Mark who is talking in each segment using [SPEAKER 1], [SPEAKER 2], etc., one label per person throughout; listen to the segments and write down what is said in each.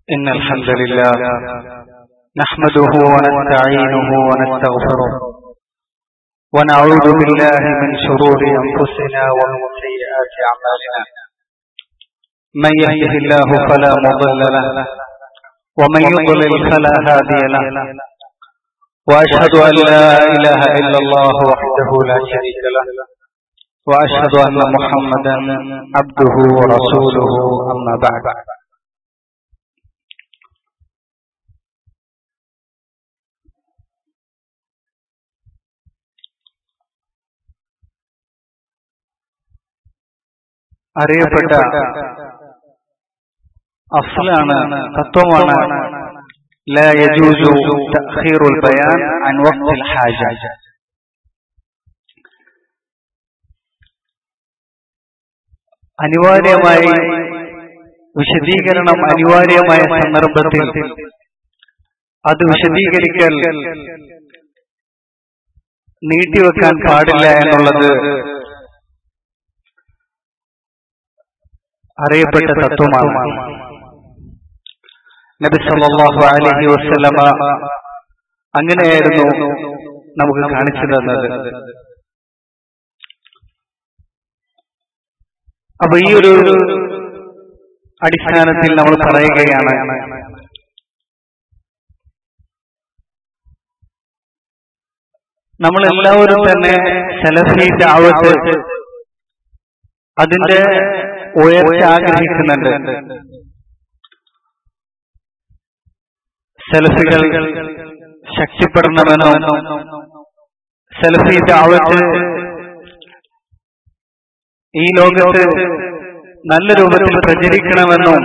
[SPEAKER 1] إن الحمد لله نحمده ونستعينه ونستغفره ونعوذ بالله من شرور أنفسنا ومن سيئات أعمالنا من يهده الله فلا مضل له ومن يضلل فلا هادي له وأشهد أن لا إله إلا الله وحده لا شريك له وأشهد أن محمدا عبده ورسوله أما بعد അറിയപ്പെട്ട അഫ്ലാണ് തത്വമാണ് لا يجوز تأخير البيان عن وقت الحاجة അനിവാര്യമായി വിശദീകരണം അനിവാര്യമായ സന്ദർഭത്തിൽ അത് വിശദീകരിക്കൽ നീട്ടിവെക്കാൻ പാടില്ല എന്നുള്ളത് അറിയപ്പെട്ട തത്വമാണ് നബി സല്ലല്ലാഹു അലൈഹി വസല്ലമ അങ്ങനെയായിരുന്നു നമുക്ക് കാണിച്ചു തന്നത് അപ്പൊ ഈ ഒരു അടിസ്ഥാനത്തിൽ നമ്മൾ പറയുകയാണ് നമ്മൾ എല്ലാവരും തന്നെ സെലഫി ദാവത്ത് അതിന്റെ ഉയർച്ച ആഗ്രഹിക്കുന്നുണ്ട് സെൽഫികൾ ശക്തിപ്പെടണമെന്നും സെൽഫി ദാവത്ത് ഈ ലോകത്ത് നല്ല രൂപത്തിൽ പ്രചരിക്കണമെന്നും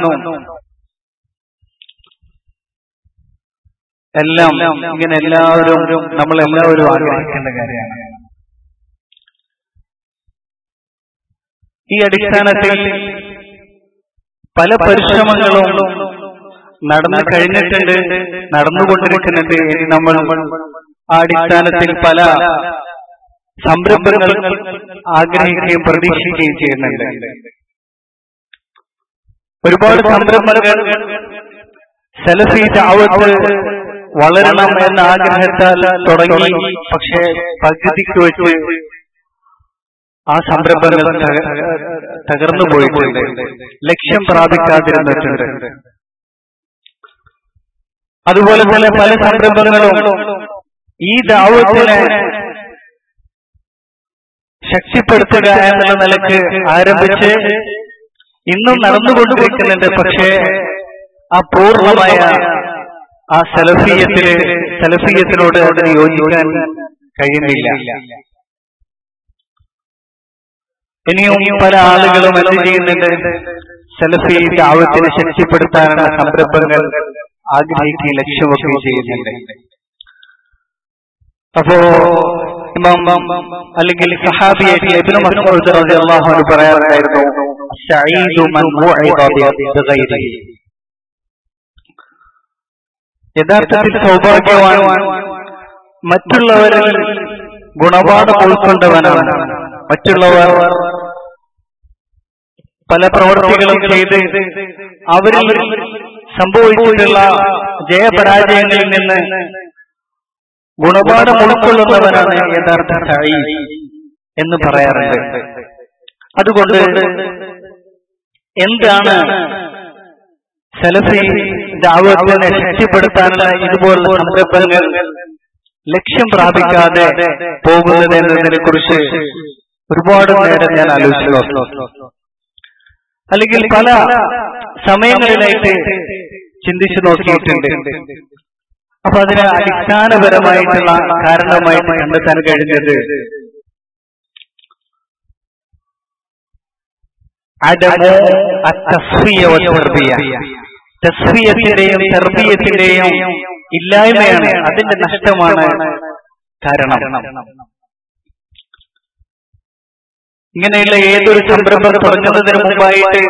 [SPEAKER 1] എല്ലാം ഇങ്ങനെ എല്ലാവരും നമ്മൾ എല്ലാവരും ആഗ്രഹിക്കേണ്ട കാര്യമാണ് ഈ അടിസ്ഥാനത്തിൽ പല പരിശ്രമങ്ങളും നടന്നു കഴിഞ്ഞിട്ടുണ്ട് നടന്നുകൊണ്ടിരിക്കുന്നുണ്ട് ഇനി നമ്മൾ ആ അടിസ്ഥാനത്തിൽ പല സംരംഭങ്ങൾ ആഗ്രഹിക്കുകയും പ്രതീക്ഷിക്കുകയും ചെയ്യുന്നുണ്ട് ഒരുപാട് സംരംഭങ്ങൾ സെലഫി ദാവത്ത് വളരണം എന്ന ആഗ്രഹത്താൽ തുടങ്ങി പക്ഷേ പകുതിക്ക് വെച്ച് ആ സംരംഭങ്ങൾ തകർന്നു പോയിട്ടുണ്ട് ലക്ഷ്യം പ്രാപിക്കാതിരുന്നിട്ടുണ്ട് അതുപോലെ തന്നെ പല സംരംഭങ്ങളും ഈ ദാവത്തിനെ ശക്തിപ്പെടുത്തുക എന്നുള്ള നിലക്ക് ആരംഭിച്ച് ഇന്നും നടന്നുകൊണ്ടിരിക്കുന്നുണ്ട് പക്ഷേ ആ പൂർണ്ണമായ ആ സെലഫീയത്തില് സെലഫീയത്തിനോട് അതിന് യോജിക്കാൻ കഴിയുന്നില്ല ഇനിയും പല ആളുകളും എന്ത് ചെയ്യുന്നുണ്ട് സെലഫി ദാവത്തിനെ ശക്തിപ്പെടുത്താനുള്ള സംരംഭങ്ങൾ ആഗ്രഹിക്കുകയും ലക്ഷ്യമൊക്കെ ചെയ്യുന്നുണ്ട് അപ്പോ ഇമാം അല്ലെങ്കിൽ സഹാബിയായിട്ട് ഇബ്നു മസ്ഊദ് റളിയല്ലാഹു അൻഹു പറയാറുണ്ടായിരുന്നു സഈദു മൻ മുഇദ ബിഗൈരിഹി യഥാർത്ഥത്തിൽ സൗഭാഗ്യവാൻ മറ്റുള്ളവരിൽ ഗുണപാഠം ഉൾക്കൊണ്ടവനാണ് മറ്റുള്ളവർ പല പ്രവർത്തികളും ചെയ്ത് അവരിൽ സംഭവിച്ചിട്ടുള്ള ജയപരാജയങ്ങളിൽ നിന്ന് ഗുണപാഠം ഉൾക്കൊള്ളുന്നവരാണ് യഥാർത്ഥ സായി എന്ന് പറയാറുണ്ട് അതുകൊണ്ട് എന്താണ് സെലഫി ദാവത്തിനെ ശക്തിപ്പെടുത്താനുള്ള ഇതുപോലുള്ള സംരംഭങ്ങൾ ലക്ഷ്യം പ്രാപിക്കാതെ പോകുന്നത് എന്നതിനെ കുറിച്ച് ഒരുപാട് നേരം ഞാൻ ആലോചിച്ചു അല്ലെങ്കിൽ പല സമയങ്ങളിലായിട്ട് ചിന്തിച്ചു നോക്കിയിട്ടുണ്ട് അപ്പൊ അതിന് അടിസ്ഥാനപരമായിട്ടുള്ള കാരണമായിട്ട് കണ്ടെത്താൻ കഴിഞ്ഞത് അടമോ തസ്ഫിയത്തിന്റെയും തെർബീയത്തിന്റെയും ഇല്ലായ്മയാണ് അതിന്റെ നഷ്ടമാണ് കാരണം ഇങ്ങനെയുള്ള ഏതൊരു സംരംഭം തുടങ്ങുന്നതിന് മുമ്പായിട്ട്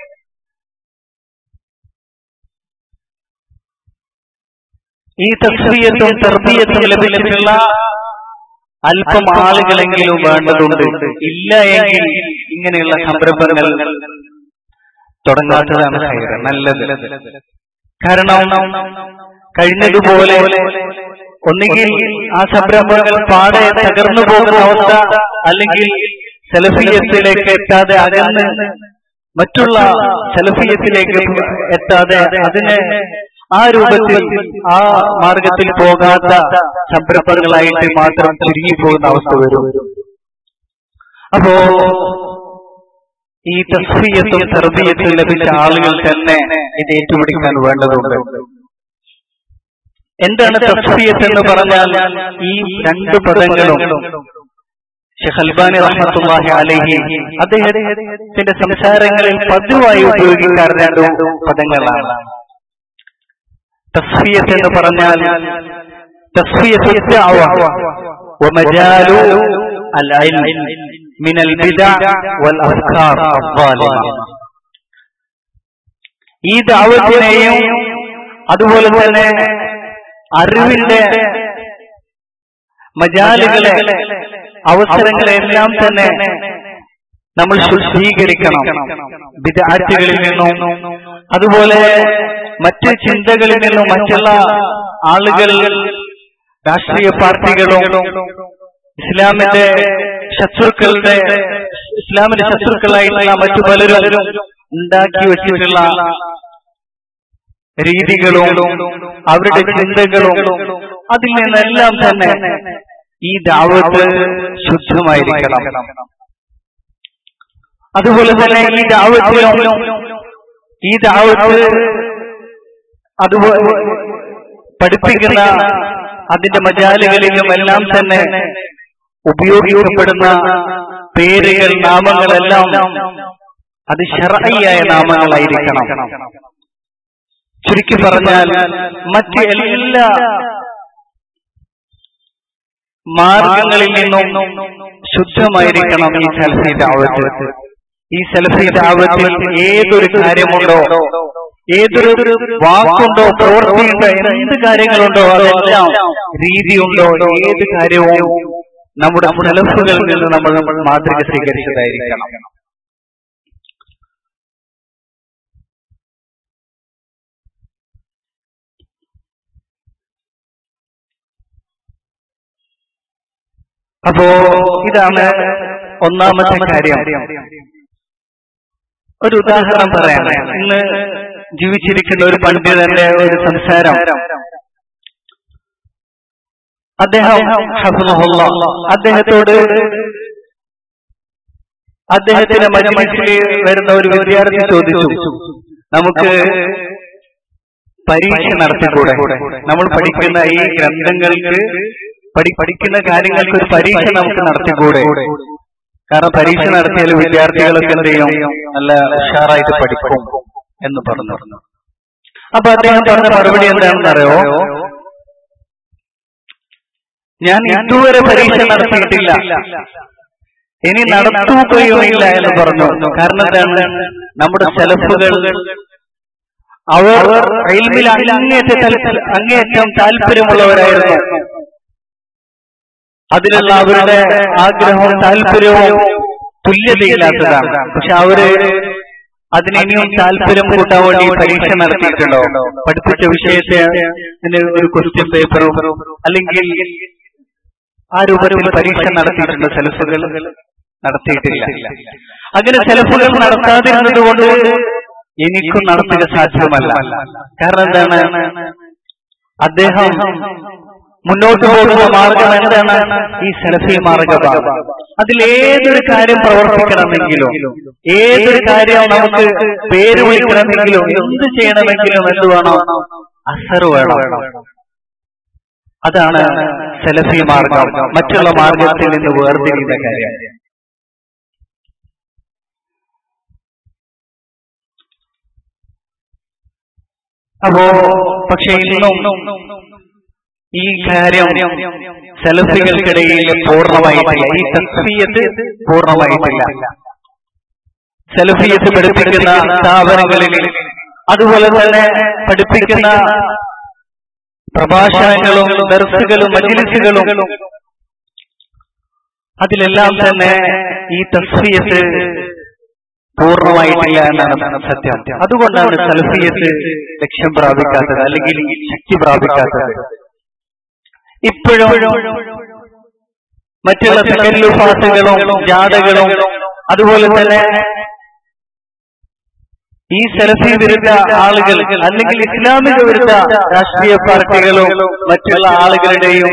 [SPEAKER 1] ഈ തസ്ഫിയത്തും തെർബീയത്തും ലഭിച്ചിട്ടുള്ള അല്പം ആളുകളെങ്കിലും വേണ്ടതുണ്ട് ഇല്ല എങ്കിൽ ഇങ്ങനെയുള്ള സംരംഭങ്ങൾ തുടങ്ങാത്തതാണ് ഹൈറ് നല്ലത് കാരണം കഴിഞ്ഞതുപോലെ ഒന്നുകിൽ ആ സംരംഭങ്ങൾ പാടെ തകർന്നു പോകുന്ന അവസ്ഥ അല്ലെങ്കിൽ സെലഫിയത്തിലേക്ക് എത്താതെ അകന്ന് മറ്റുള്ള സെലഫിയത്തിലേക്ക് എത്താതെ അതിനെ ആ രൂപത്തിൽ ആ മാർഗത്തിൽ പോകാത്ത സംരംഭങ്ങളായിട്ട് മാത്രം ചുരുങ്ങി പോകുന്ന അവസ്ഥ വരും അപ്പോ ഈ തസ്ഫിയത്തും സർബിയത്തും ലഭിച്ച ആളുകൾ തന്നെ ഇത് ഏറ്റുപിടിക്കാൻ വേണ്ടതുണ്ട് എന്താണ് തസ്ഫിയത്ത് എന്ന് പറഞ്ഞാൽ ഈ രണ്ട് പദങ്ങളും ഷെഖ് അൽബാനി റഹ്മത്തുള്ളാഹി അലൈഹി അദ്ദേഹത്തിന്റെ സംസാരങ്ങളിൽ പതിവായി ഉപയോഗിക്കാറ് രണ്ട് പദങ്ങളാണ് തസ്ഫിയത്ത് എന്ന് പറഞ്ഞാൽ തസ്ഫിയത്ത് ومجال العلم من البدع والأفكار الظالمة ഈ ദാവത്തിനെയും അതുപോലെ തന്നെ അറിവിന്റെ മജാലുകളെ അവസരങ്ങളെല്ലാം തന്നെ നമ്മൾ ശുദ്ധീകരിക്കണം വിദ്യാർത്ഥികളിൽ നിന്നും അതുപോലെ മറ്റ് ചിന്തകളിൽ നിന്നും മറ്റുള്ള ആളുകൾ രാഷ്ട്രീയ പാർട്ടികളും ഇസ്ലാമിന്റെ ശത്രുക്കളുടെ ഇസ്ലാമിന്റെ ശത്രുക്കളായിട്ടുള്ള മറ്റു പലരും ഉണ്ടാക്കി വെച്ചിട്ടുള്ള രീതികളും അവരുടെ ചിന്തകളും അതിൽ നിന്നെല്ലാം തന്നെ ഈ ദാവത്ത് ശുദ്ധമായിരിക്കണം അതുപോലെ തന്നെ ഈ ദാവത്തിലും ഈ ദാവത്ത് അതുപോലെ പഠിപ്പിക്കുന്ന അതിന്റെ മജാലുകളിലും എല്ലാം തന്നെ ഉപയോഗിക്കപ്പെടുന്ന പേരുകൾ നാമങ്ങളെല്ലാം അത് ശറയ്യായ നാമങ്ങളായിരിക്കണം ചുരുക്കി പറഞ്ഞാൽ മറ്റ് എല്ലാ മാർഗങ്ങളിൽ നിന്നും ശുദ്ധമായിരിക്കണം ഈ സെൽഫി ദാവത്ത് ഈ സെൽഫി ദാവത്തിൽ ഏതൊരു കാര്യമുണ്ടോ ഏതൊരു വാക്കുണ്ടോ പ്രവൃത്തിയുണ്ടോ എന്ത് കാര്യങ്ങളുണ്ടോ അതെല്ലാം രീതിയുണ്ടോ ഏത് കാര്യവും നമ്മുടെ സെലഫുകളിൽ നിന്ന് നമ്മൾ നമ്മൾ മാതൃക സ്വീകരിച്ചതായിരിക്കണം അപ്പോ ഇതാണ് ഒന്നാമത്തെ കാര്യം ഒരു ഉദാഹരണം പറയാം ഇന്ന് ജീവിച്ചിരിക്കുന്ന ഒരു പണ്ഡിതന്റെ ഒരു സംസാരം അദ്ദേഹം ഹഫ്ളഹുള്ള അദ്ദേഹത്തോട് അദ്ദേഹത്തിന്റെ മജമസിൽ വരുന്ന ഒരു വിദ്യാർത്ഥി ചോദിച്ചു നമുക്ക് പരീക്ഷ നടത്തിക്കൂടെ നമ്മൾ പഠിക്കുന്ന ഈ ഗ്രന്ഥങ്ങൾക്ക് പഠി പഠിക്കുന്ന കാര്യങ്ങൾക്ക് ഒരു പരീക്ഷ നമുക്ക് നടത്തിക്കൂടെ കാരണം പരീക്ഷ നടത്തിയാൽ വിദ്യാർത്ഥികളൊക്കെ എന്ത് ചെയ്യും നല്ല ഉഷാറായിട്ട് പഠിക്കും എന്ന് പറഞ്ഞു അപ്പൊ അദ്ദേഹം പറഞ്ഞ മറുപടി എന്താണെന്ന് അറിയോ ഞാൻ ഇതുവരെ പരീക്ഷ നടത്തിയിട്ടില്ല ഇനി നടത്തുകയുമില്ല എന്ന് പറഞ്ഞു കാരണം എന്താണ് നമ്മുടെ സെലഫുകൾ അവർ റെയിൽമിൽ അങ്ങേയറ്റം അങ്ങേയറ്റം താല്പര്യമുള്ളവരായിരുന്നു അതിനുള്ള അവരുടെ ആഗ്രഹവും താല്പര്യവും തുല്യതയില്ലാത്തതാണ് പക്ഷെ അവര് അതിനിനിയും താല്പര്യം കൂട്ടാൻ വേണ്ടി പരീക്ഷ നടത്തിയിട്ടുണ്ടോ പഠിപ്പിച്ച വിഷയത്തെ ഒരു ക്വസ്റ്റ്യൻ പേപ്പറും അല്ലെങ്കിൽ ആ രൂപത്തിൽ പരീക്ഷ നടത്തിയിട്ടുണ്ട് സെൽഫുകൾ നടത്തിയിട്ടില്ല അങ്ങനെ സെൽഫുകൾ നടത്താതിരുന്നത് കൊണ്ട് എനിക്കും നടത്തുക സാധ്യമല്ല കാരണം എന്താണ് അദ്ദേഹം മുന്നോട്ട് പോകുന്ന മാർഗം എന്താണ് ഈ സെലഫി മാർഗമാണ് അതിൽ ഏതൊരു കാര്യം പ്രവർത്തിക്കണമെങ്കിലും ഏതൊരു കാര്യം നമുക്ക് പേര് വിളിക്കണമെങ്കിലും എന്ത് ചെയ്യണമെങ്കിലും എന്ത് വേണം അസർ വേണം അതാണ് സെലഫി മാർഗം മറ്റുള്ള മാർഗത്തിൽ നിന്ന് വേർതിരിയുന്ന കാര്യം അപ്പോ പക്ഷെ ഇന്നും ഈ കാര്യം സെലഫികൾക്കിടയിൽ പൂർണ്ണമായിട്ടില്ല ഈ തസ്ഫിയത്ത് പൂർണ്ണമായിട്ടില്ല സെലഫിയത്ത് പഠിപ്പിക്കുന്ന സ്ഥാപനങ്ങളിൽ അതുപോലെ തന്നെ പഠിപ്പിക്കുന്ന പ്രഭാഷണങ്ങളും ദർസുകളും മജിലിസുകളും അതിലെല്ലാം തന്നെ ഈ തസ്ഫിയത്ത് പൂർണ്ണമായിട്ടില്ല എന്നാണ് സത്യം അതുകൊണ്ടാണ് സലഫിയത്ത് ലക്ഷ്യം പ്രാപിക്കാത്തത് അല്ലെങ്കിൽ ശക്തി പ്രാപിക്കാത്തത് ഇപ്പോഴും മറ്റുള്ള തെക്കല്ലുഫാസുകളും ജാഥകളും അതുപോലെ തന്നെ ഈ സലഫി വിരുദ്ധ ആളുകൾ അല്ലെങ്കിൽ ഇസ്ലാമിക വിരുദ്ധ രാഷ്ട്രീയ പാർട്ടികളും മറ്റുള്ള ആളുകളുടെയും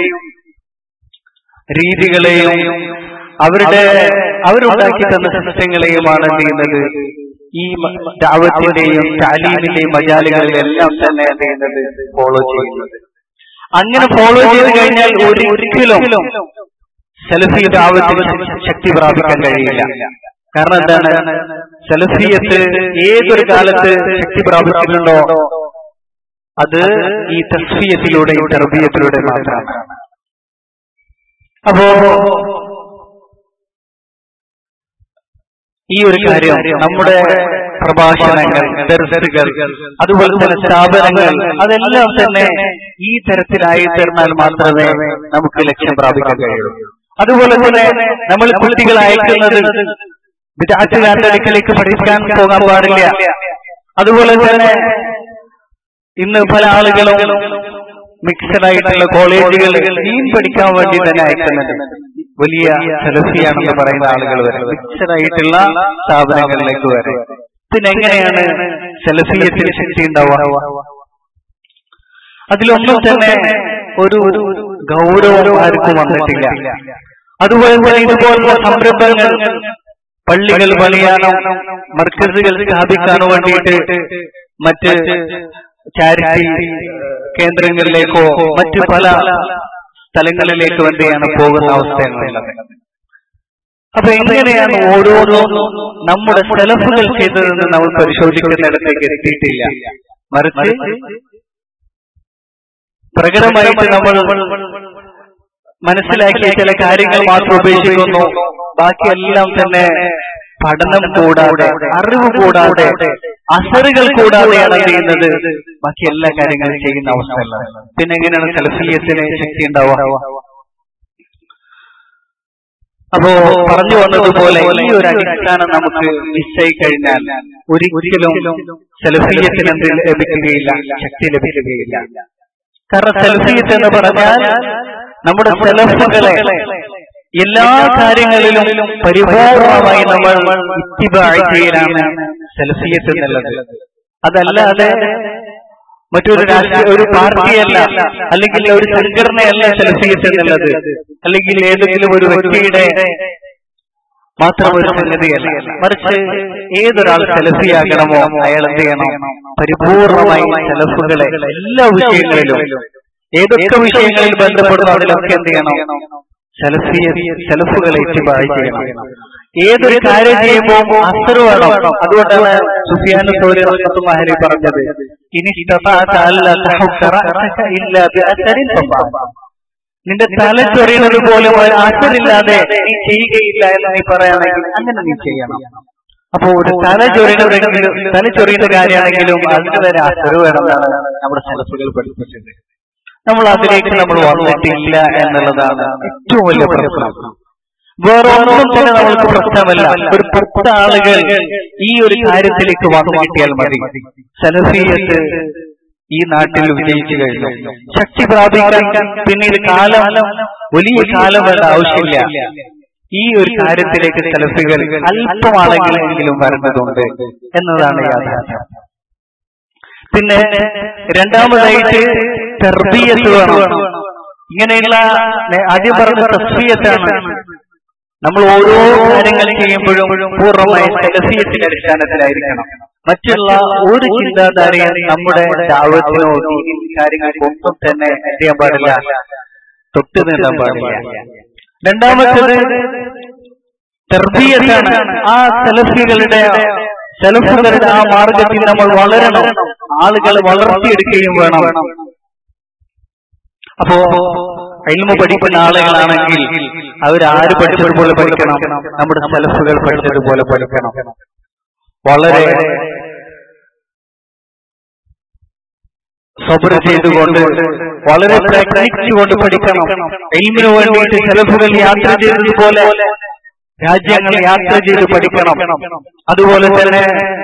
[SPEAKER 1] രീതികളെയും അവരുടെ അവരുണ്ടാക്കി തന്ന സിസ്റ്റങ്ങളെയുമാണ് എന്ത് ചെയ്യുന്നത് ഈ ദാവത്തിന്റെയും താലീമിന്റെയും മജാലുകളിലെല്ലാം തന്നെ എന്ത് ചെയ്യുന്നത് ഫോളോ ചെയ്യുന്നത് അങ്ങനെ ഫോളോ ചെയ്ത് കഴിഞ്ഞാൽ ഒരിക്കലും സെൽഫി ദാവത്തിന് ശക്തി പ്രാപിക്കാൻ കഴിയില്ല കാരണം എന്താണ് സെൽഫിയത്ത് ഏതൊരു കാലത്ത് ശക്തി പ്രാപിച്ചിട്ടുണ്ടോ അത് ഈ തസ്ഫിയത്തിലൂടെയും തെർബീയത്തിലൂടെ മാത്രമാണ് അപ്പോ ഈ ഒരു കാര്യം നമ്മുടെ പ്രഭാഷണങ്ങൾ ദർശകൾ അതുപോലെ തന്നെ സ്ഥാപനങ്ങൾ അതെല്ലാം തന്നെ ഈ തരത്തിലായി തീർന്നാൽ മാത്രമേ നമുക്ക് ലക്ഷ്യം പ്രാപിക്കാൻ കഴിയൂ അതുപോലെ തന്നെ നമ്മൾ കുട്ടികൾ അയക്കുന്നത് വിദാറ്റുകാരുടെ അടുക്കലേക്ക് പഠിക്കാൻ പോകാൻ പാടില്ല അതുപോലെ തന്നെ ഇന്ന് പല ആളുകളും മിക്സഡ് ആയിട്ടുള്ള കോളേജുകളിൽ ദീൻ പഠിക്കാൻ വേണ്ടി തന്നെ അയക്കുന്നുണ്ട് വലിയ സെലഫിയാണെന്ന് പറയുന്ന ആളുകൾ വരെ മിക്സഡ് ആയിട്ടുള്ള സ്ഥാപനങ്ങളിലേക്ക് വരെ ഇതിനെങ്ങനെയാണ് സെലഫിയത്തിന് ശക്തി ഉണ്ടാവുക അതിലൊന്നും തന്നെ ഒരു ഗൗരവം ആർക്കും വന്നിട്ടില്ല അതുപോലെ തന്നെ ഇതുപോലുള്ള സംരംഭങ്ങൾ പള്ളികൾ പണിയാനോ മർക്കസുകൾ സ്ഥാപിക്കാനോ വേണ്ടിയിട്ട് മറ്റ് ചാരിറ്റി കേന്ദ്രങ്ങളിലേക്കോ മറ്റു പല സ്ഥലങ്ങളിലേക്ക് വേണ്ടിയാണ് പോകുന്ന അവസ്ഥയാണുള്ളത് അപ്പൊ എങ്ങനെയാണ് ഓരോന്നും നമ്മുടെ സെലഫുകൾ ചെയ്തതെന്ന് നമ്മൾ പരിശോധിക്കുന്നിടത്തേക്ക് എത്തിയിട്ടില്ല മറിച്ച് പ്രകടമായിട്ട് നമ്മൾ മനസ്സിലാക്കിയ ചില കാര്യങ്ങൾ മാത്രം ഉപേക്ഷിക്കുന്നു ബാക്കിയെല്ലാം തന്നെ പഠനം കൂടാതെ അറിവ് കൂടാതെ അസറുകൾ കൂടാതെയാണ് ചെയ്യുന്നത് ബാക്കി എല്ലാ കാര്യങ്ങളും ചെയ്യുന്ന അവസ്ഥയല്ല പിന്നെ എങ്ങനെയാണ് സെൽഫിയത്തിന് ശക്തി ഉണ്ടാവുക അപ്പോ പറഞ്ഞു വന്നതുപോലെ ഈ ഒരു അടിസ്ഥാനം നമുക്ക് നിശ്ചയി കഴിഞ്ഞാൽ ഒരിക്കലും സെൽഫിയത്തിന് എന്ത് ലഭിക്കുകയില്ല ശക്തി ലഭിക്കുകയില്ല കാരണം സെൽഫിയത്ത് എന്ന് പറഞ്ഞാൽ നമ്മുടെ സെലഫുകളെ എല്ലാ കാര്യങ്ങളിലും പരിപൂർണമായി നമ്മൾ ഇത്തിബായ് ചെയ്യലാണ് സെൽഫിയത്ത് എന്നുള്ളത് അതല്ലാതെ മറ്റൊരു രാഷ്ട്രീയ ഒരു പാർട്ടിയല്ല അല്ലെങ്കിൽ ഒരു സംഘടനയല്ല സെൽഫിയത്ത് എന്നുള്ളത് അല്ലെങ്കിൽ ഏതെങ്കിലും ഒരു വ്യക്തിയുടെ മാത്രം ഒരു സംഗതിയല്ല മറിച്ച് ഏതൊരാൾ സെലഫിയാകണമോ അയാൾ എന്ത് ചെയ്യണം പരിപൂർണമായി സെലഫുകളെ എല്ലാ വിഷയങ്ങളിലും ഏതൊക്കെ വിഷയങ്ങളിൽ ബന്ധപ്പെടുന്നു അതിലൊക്കെ എന്ത് ചെയ്യണം സെലഫിയ സെലഫുകളെ ഇത്തിബായി ചെയ്യണം ഏതൊരു കാര്യം ചെയ്യുമ്പോൾ അസർ വേണം അതുകൊണ്ടാണ് സുഫിയാൻ സോരി റഹ്മത്തുള്ളാഹി പറഞ്ഞത് ഇനി നിന്റെ തല ചൊറിയുന്നത് പോലും ഒരു അസറില്ലാതെ നീ ചെയ്യുകയില്ല എന്ന് നീ പറയുകയാണെങ്കിൽ അങ്ങനെ നീ ചെയ്യണം അപ്പോ ഒരു തല ചൊറിയുന്നതെങ്കിലും തല ചൊറിയുന്ന കാര്യമാണെങ്കിലും അതിന് വരെ അസർ വേണമെന്നാണ് നമ്മുടെ സെലഫുകൾ പഠിപ്പിച്ചത് നമ്മൾ അതിലേക്ക് നമ്മൾ വന്നിട്ടില്ല എന്നുള്ളതാണ് ഏറ്റവും വലിയ പ്രശ്നം വേറെ ഒന്നും തന്നെ നമ്മൾക്ക് പ്രശ്നമല്ല ഒരു പത്ത് ആളുകൾ ഈ ഒരു കാര്യത്തിലേക്ക് വന്നു കിട്ടിയാൽ മതി സലഫിയത്ത് ഈ നാട്ടിൽ വിജയിച്ചു കഴിഞ്ഞു ശക്തി പ്രാപിക്കാൻ പിന്നീട് കാലം വലിയ കാലം വേണ്ട ആവശ്യമില്ല ഈ ഒരു കാര്യത്തിലേക്ക് സെലഫികൾ അല്പമാണെങ്കിലും വരേണ്ടതുണ്ട് എന്നതാണ് യാഥാർത്ഥ്യം പിന്നെ രണ്ടാമതായിട്ട് തെർബീയത്ത് വേണം ഇങ്ങനെയുള്ള ആദ്യം പറഞ്ഞ തസ്ഫീയത്താണ് നമ്മൾ ഓരോ കാര്യങ്ങൾ ചെയ്യുമ്പോഴും പൂർണ്ണമായ സെലഫീയത്തിന്റെ അടിസ്ഥാനത്തിലായിരിക്കണം മറ്റുള്ള ഒരു ചിന്താധാരയും നമ്മുടെ ദാവത്തിനോ കാര്യങ്ങൾക്കൊന്നും തന്നെ ചെയ്യാൻ പാടില്ല തൊട്ട് നീട്ടാൻ പാടില്ല രണ്ടാമത്തേത് തെർബീയത്താണ് ആ സെലഫികളുടെ സെലഫുകളുടെ ആ മാർഗത്തിൽ നമ്മൾ വളരണം ആളുകൾ വളർത്തിയെടുക്കുകയും വേണം അപ്പോ എൽമ പഠിക്കുന്ന ആളുകളാണെങ്കിൽ അവർ ആര് പഠിച്ചതുപോലെ പഠിക്കണം നമ്മുടെ സെലഫുകൾ പഠിച്ചതുപോലെ പഠിക്കണം വളരെ സ്വബർ ചെയ്തുകൊണ്ട് വളരെ പ്രയത്നിച്ചുകൊണ്ട് പഠിക്കണം എൽമിന് വേണ്ടിയിട്ട് സെലഫുകൾ യാത്ര ചെയ്തതുപോലെ രാജ്യങ്ങൾ യാത്ര ചെയ്ത് പഠിക്കണം അതുപോലെ തന്നെ